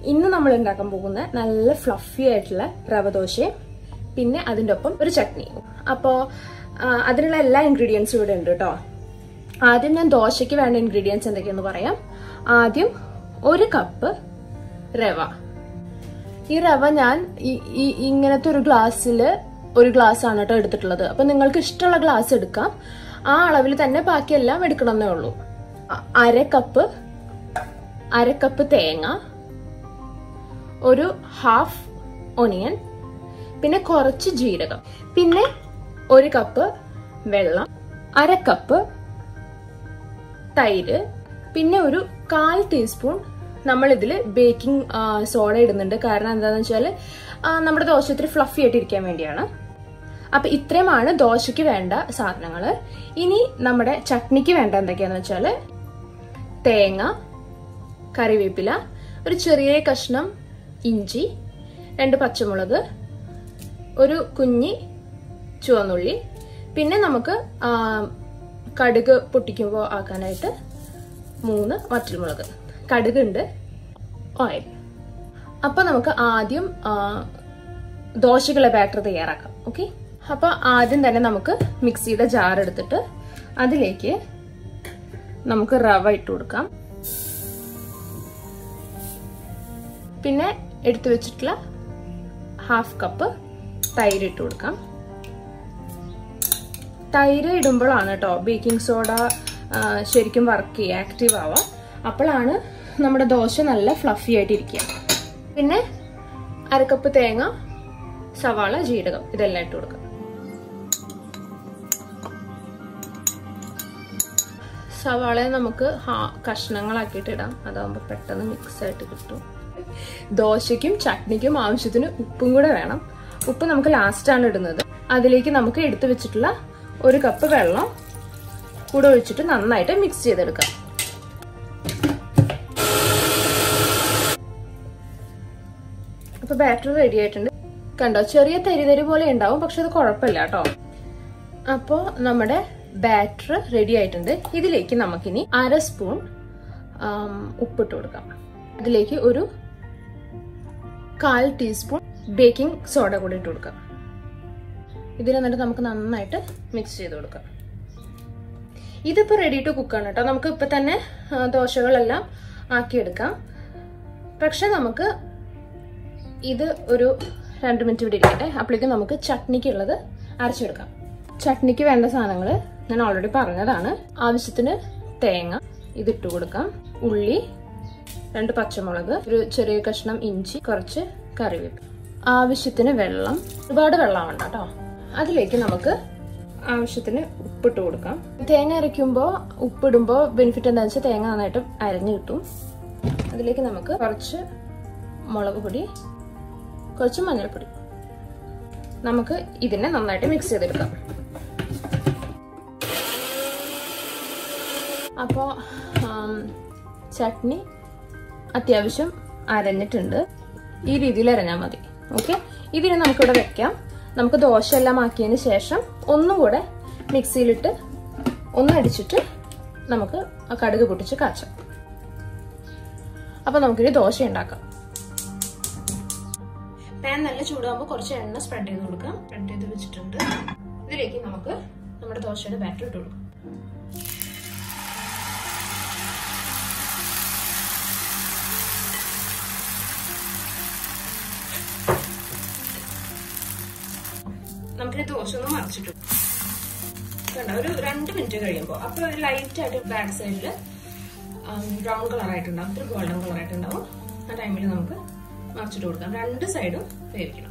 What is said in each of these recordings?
ഇന്ന് നമ്മൾ ഉണ്ടാക്കാൻ പോകുന്ന നല്ല ഫ്ലഫി ആയിട്ടുള്ള റവ ദോശയും പിന്നെ അതിൻ്റെ ഒപ്പം ഒരു ചട്നിയും അപ്പോൾ അതിനുള്ള എല്ലാ ഇൻഗ്രീഡിയൻസും ഇവിടെ ഉണ്ട് കേട്ടോ ആദ്യം ഞാൻ ദോശയ്ക്ക് വേണ്ട ഇൻഗ്രീഡിയൻസ് എന്തൊക്കെയെന്ന് പറയാം ആദ്യം ഒരു കപ്പ് റവ ഈ റവ ഞാൻ ഈ- ഈ ഇങ്ങനത്തെ ഒരു ഗ്ലാസ്സിൽ ഒരു ഗ്ലാസ് ആണ് കേട്ടോ എടുത്തിട്ടുള്ളത് അപ്പൊ നിങ്ങൾക്ക് ഇഷ്ടമുള്ള ഗ്ലാസ് എടുക്കാം ആ അളവിൽ തന്നെ ബാക്കിയെല്ലാം എടുക്കണമെന്നേ ഉള്ളൂ അ- അര കപ്പ് അര കപ്പ് തേങ്ങ ഒരു ഹാഫ് ഒനിയൻ പിന്നെ കുറച്ച് ജീരകം പിന്നെ ഒരു കപ്പ് വെള്ളം അര കപ്പ് തൈര് പിന്നെ ഒരു കാൽ ടീസ്പൂൺ നമ്മൾ ഇതിൽ ബേക്കിംഗ് സോഡ ഇടുന്നുണ്ട് കാരണം എന്താണെന്ന് വെച്ചാൽ നമ്മുടെ ദോശ ഇത്തിരി ഫ്ലഫി ആയിട്ട് ഇരിക്കാൻ വേണ്ടിയാണ് അപ്പൊ ഇത്രയുമാണ് ദോശയ്ക്ക് വേണ്ട സാധനങ്ങൾ ഇനി നമ്മുടെ ചട്നിക്ക് വേണ്ട എന്തൊക്കെയാന്ന് വെച്ചാൽ തേങ്ങ കറിവേപ്പില ഒരു ചെറിയ കഷ്ണം ഇഞ്ചി രണ്ട് പച്ചമുളക് ഒരു കുഞ്ഞി ചുവന്നുള്ളി പിന്നെ നമുക്ക് ആ, കടുക് പൊട്ടിക്കുമ്പോൾ ആക്കാനായിട്ട് മൂന്ന് വറ്റൽമുളക് കടുക് ഉണ്ട് ഓയിൽ അപ്പൊ നമുക്ക് ആദ്യം ആ, ദോശക്കുള്ള ബാറ്റർ തയ്യാറാക്കാം ഓക്കെ അപ്പൊ ആദ്യം തന്നെ നമുക്ക് മിക്സിയുടെ ജാർ എടുത്തിട്ട് അതിലേക്ക് നമുക്ക് റവ ഇട്ട് കൊടുക്കാം പിന്നെ എടുത്തു വെച്ചിട്ടുള്ള ഹാഫ് കപ്പ് തൈര് ഇട്ട് കൊടുക്കാം തൈര് ഇടുമ്പോഴാണ് കേട്ടോ ബേക്കിംഗ് സോഡ ആ, ശരിക്കും വർക്ക് ചെയ്യുക ആക്റ്റീവ് ആവുക അപ്പോഴാണ് നമ്മുടെ ദോശ നല്ല ഫ്ലഫി ആയിട്ട് ഇരിക്കുക പിന്നെ അരക്കപ്പ് തേങ്ങ സവാള ജീരകം ഇതെല്ലാം ഇട്ട് കൊടുക്കാം സവാള നമുക്ക് ഹാ- കഷ്ണങ്ങളാക്കിയിട്ട് ഇടാം അതാകുമ്പോൾ പെട്ടെന്ന് മിക്സ് ആയിട്ട് കിട്ടും ദോശയ്ക്കും ചട്നിക്കും ആവശ്യത്തിന് ഉപ്പും കൂടെ വേണം ഉപ്പ് നമുക്ക് ലാസ്റ്റ് ആണ് ഇടുന്നത് അതിലേക്ക് നമുക്ക് എടുത്തു വെച്ചിട്ടുള്ള ഒരു കപ്പ് വെള്ളം കൂടെ ഒഴിച്ചിട്ട് നന്നായിട്ട് മിക്സ് ചെയ്തെടുക്കാം അപ്പൊ ബാറ്റർ റെഡി ആയിട്ടുണ്ട് കണ്ടോ ചെറിയ തരി തരി പോലെ ഉണ്ടാവും പക്ഷെ അത് കുഴപ്പമില്ല കേട്ടോ അപ്പോൾ നമ്മുടെ ബാറ്റർ റെഡി ആയിട്ടുണ്ട് ഇതിലേക്ക് നമുക്കിനി അര സ്പൂൺ ആം, ഉപ്പിട്ട് കൊടുക്കാം അതിലേക്ക് ഒരു കാൽ ടീസ്പൂൺ ബേക്കിംഗ് സോഡ കൂടി ഇട്ട് കൊടുക്കാം ഇതിൽ എന്നിട്ട് നമുക്ക് നന്നായിട്ട് മിക്സ് ചെയ്ത് കൊടുക്കാം ഇതിപ്പോൾ റെഡി ടു കുക്കാണ് കേട്ടോ നമുക്ക് ഇപ്പം തന്നെ ആ, ദോശകളെല്ലാം ആക്കിയെടുക്കാം പക്ഷെ നമുക്ക് ഇത് ഒരു രണ്ട് മിനിറ്റ് ഇവിടെ ഇരിക്കട്ടെ അപ്പോഴേക്കും നമുക്ക് ചട്നിക്കുള്ളത് അരച്ചെടുക്കാം ചട്നിക്ക് വേണ്ട സാധനങ്ങൾ ഞാൻ ഓൾറെഡി പറഞ്ഞതാണ് ആവശ്യത്തിന് തേങ്ങ ഇതിട്ട് കൊടുക്കാം ഉള്ളി രണ്ട് പച്ചമുളക് ഒരു ചെറിയ കഷ്ണം ഇഞ്ചി കുറച്ച് കറിവേപ്പ് ആവശ്യത്തിന് വെള്ളം ഒരുപാട് വെള്ളം വേണ്ട കേട്ടോ അതിലേക്ക് നമുക്ക് ആവശ്യത്തിന് ഉപ്പിട്ട് കൊടുക്കാം തേങ്ങ അരയ്ക്കുമ്പോൾ ഉപ്പിടുമ്പോൾ ബെനിഫിറ്റ് എന്താണെന്ന് വെച്ചാൽ തേങ്ങ നന്നായിട്ട് അരഞ്ഞു കിട്ടും അതിലേക്ക് നമുക്ക് കുറച്ച് മുളക് പൊടി കുറച്ച് മഞ്ഞൾപ്പൊടി നമുക്ക് ഇതിനെ നന്നായിട്ട് മിക്സ് ചെയ്തെടുക്കാം അപ്പോൾ ചട്നി അത്യാവശ്യം അരഞ്ഞിട്ടുണ്ട് ഈ രീതിയിൽ അരഞ്ഞാൽ മതി ഓക്കെ ഇതിനെ നമുക്കിവിടെ വെക്കാം നമുക്ക് ദോശ എല്ലാം ആക്കിയതിന് ശേഷം ഒന്നും കൂടെ മിക്സിയിലിട്ട് ഒന്നടിച്ചിട്ട് നമുക്ക് ആ കടുക് പൊട്ടിച്ച് കാച്ചാം അപ്പൊ നമുക്കിനി ദോശ ഉണ്ടാക്കാം പാൻ നല്ല ചൂടാകുമ്പോൾ കുറച്ച് എണ്ണ സ്പ്രെഡ് ചെയ്ത് കൊടുക്കാം സ്പ്രെഡ് ചെയ്ത് വെച്ചിട്ടുണ്ട് ഇതിലേക്ക് നമുക്ക് നമ്മുടെ ദോശയുടെ ബാറ്റർ ഇട്ട് കൊടുക്കാം നമുക്കിനി ദോശ ഒന്ന് മറിച്ചിട്ടു കണ്ട ഒരു രണ്ട് മിനിറ്റ് കഴിയുമ്പോൾ അപ്പൊ ഒരു ലൈറ്റ് ആയിട്ട് ബാക്ക് സൈഡിൽ ബ്രൗൺ കളർ ആയിട്ടുണ്ടാവും ഒരു ഗോൾഡൻ കളർ ആയിട്ടുണ്ടാവും ആ ടൈമിൽ നമുക്ക് മറിച്ചിട്ട് കൊടുക്കാം രണ്ട് സൈഡും വേവിക്കണം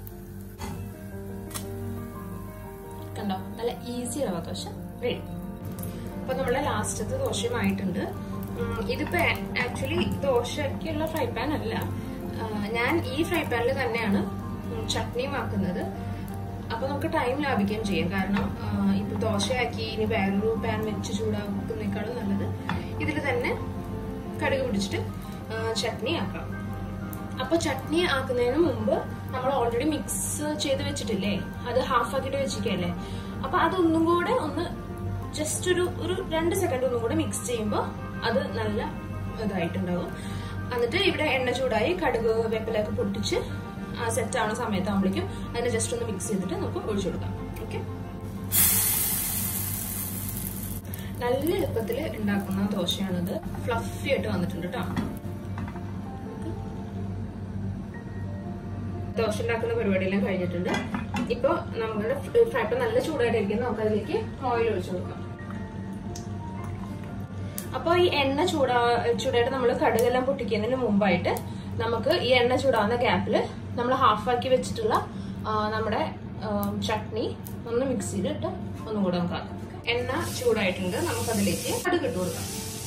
കണ്ടോ നല്ല ഈസി റവ ദോശ റെഡി അപ്പൊ നമ്മുടെ ലാസ്റ്റത്തെ ദോശയുമായിട്ടുണ്ട് ഉം, ഇതിപ്പോ ആക്ച്വലി ദോശയ്ക്കുള്ള ഫ്രൈ പാൻ അല്ല ആ, ഞാൻ ഈ ഫ്രൈ പാനിൽ തന്നെയാണ് ഉം, ചട്നിയും ആക്കുന്നത് അപ്പൊ നമുക്ക് ടൈം ലാഭിക്കുകയും ചെയ്യും കാരണം ആ, ഇപ്പൊ ദോശയാക്കി ഇനി വേറൊരു പാൻ വെച്ച് ചൂടാക്കുന്നേക്കാളും നല്ലത് ഇതിൽ തന്നെ കടുക് പിടിച്ചിട്ട് ആ, ചട്നി ആക്കാം അപ്പൊ ചട്നി ആക്കുന്നതിന് മുമ്പ് നമ്മൾ ഓൾറെഡി മിക്സ് ചെയ്ത് വെച്ചിട്ടില്ലേ അത് ഹാഫ് ആക്കിയിട്ട് വെച്ചിരിക്കല്ലേ അപ്പൊ അതൊന്നും കൂടെ ഒന്ന് ജസ്റ്റ് ഒരു ഒരു രണ്ട് സെക്കൻഡ് ഒന്നും കൂടെ മിക്സ് ചെയ്യുമ്പോൾ അത് നല്ല ഇതായിട്ടുണ്ടാവും എന്നിട്ട് ഇവിടെ എണ്ണ ചൂടായി കടുക് വേപ്പിലൊക്കെ പൊട്ടിച്ച് സെറ്റ് ആവുന്ന സമയത്താകുമ്പോഴേക്കും അതിനെ ജസ്റ്റ് ഒന്ന് മിക്സ് ചെയ്തിട്ട് നമുക്ക് ഒഴിച്ചു കൊടുക്കാം ഓക്കെ നല്ല എളുപ്പത്തിൽ ഉണ്ടാക്കുന്ന ദോശയാണിത് ഫ്ലഫി ആയിട്ട് വന്നിട്ടുണ്ട് കേട്ടോ ദോശ ഉണ്ടാക്കുന്ന പരിപാടിയെല്ലാം കഴിഞ്ഞിട്ടുണ്ട് ഇപ്പൊ നമ്മുടെ ഫ്രൈ പാൻ നല്ല ചൂടായിട്ടിരിക്കുന്നു നമുക്ക് അതിലേക്ക് ഓയിൽ ഒഴിച്ചു കൊടുക്കാം അപ്പൊ ഈ എണ്ണ ചൂടാ ചൂടായിട്ട് നമ്മൾ കടുകെല്ലാം പൊട്ടിക്കുന്നതിന് മുമ്പായിട്ട് നമുക്ക് ഈ എണ്ണ ചൂടാവുന്ന ഗ്യാപ്പിൽ നമ്മൾ ഹാഫാക്കി വെച്ചിട്ടുള്ള ആ, നമ്മുടെ ആ, ചട്നി ഒന്ന് മിക്സിയിലിട്ട് ഒന്നും കൂടെ നമുക്ക് ആക്കാം എണ്ണ ചൂടായിട്ടുണ്ട് നമുക്കതിലേക്ക് കടുക് ഇട്ട് കൊടുക്കാം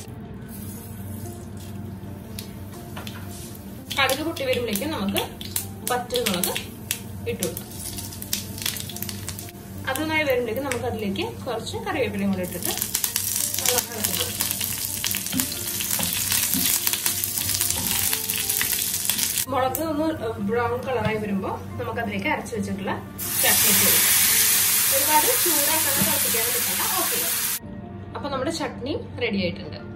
കടുക് പൊട്ടി വരുമ്പോഴേക്കും നമുക്ക് പച്ചൽ മുളക് ഇട്ട് കൊടുക്കാം അതൊന്നായി വരുമ്പോഴേക്കും നമുക്ക് അതിലേക്ക് കുറച്ച് കറിവേപ്പിലയും കൂടെ ഇട്ടിട്ട് നല്ലോണം ഇളക്കി കൊടുക്കാം. മുളക് ഒന്ന് ബ്രൗൺ കളറായി വരുമ്പോൾ നമുക്ക് അതിലേക്ക് അരച്ചു വെച്ചിട്ടുള്ള ചട്നി ഇട്ട് കൊടുക്കാം ഒരുപാട് ചൂടാക്കാതെ തിളപ്പിക്കാതെ നിൽക്കണ്ട ഓക്കെ അപ്പൊ നമ്മുടെ ചട്നി റെഡി ആയിട്ടുണ്ട്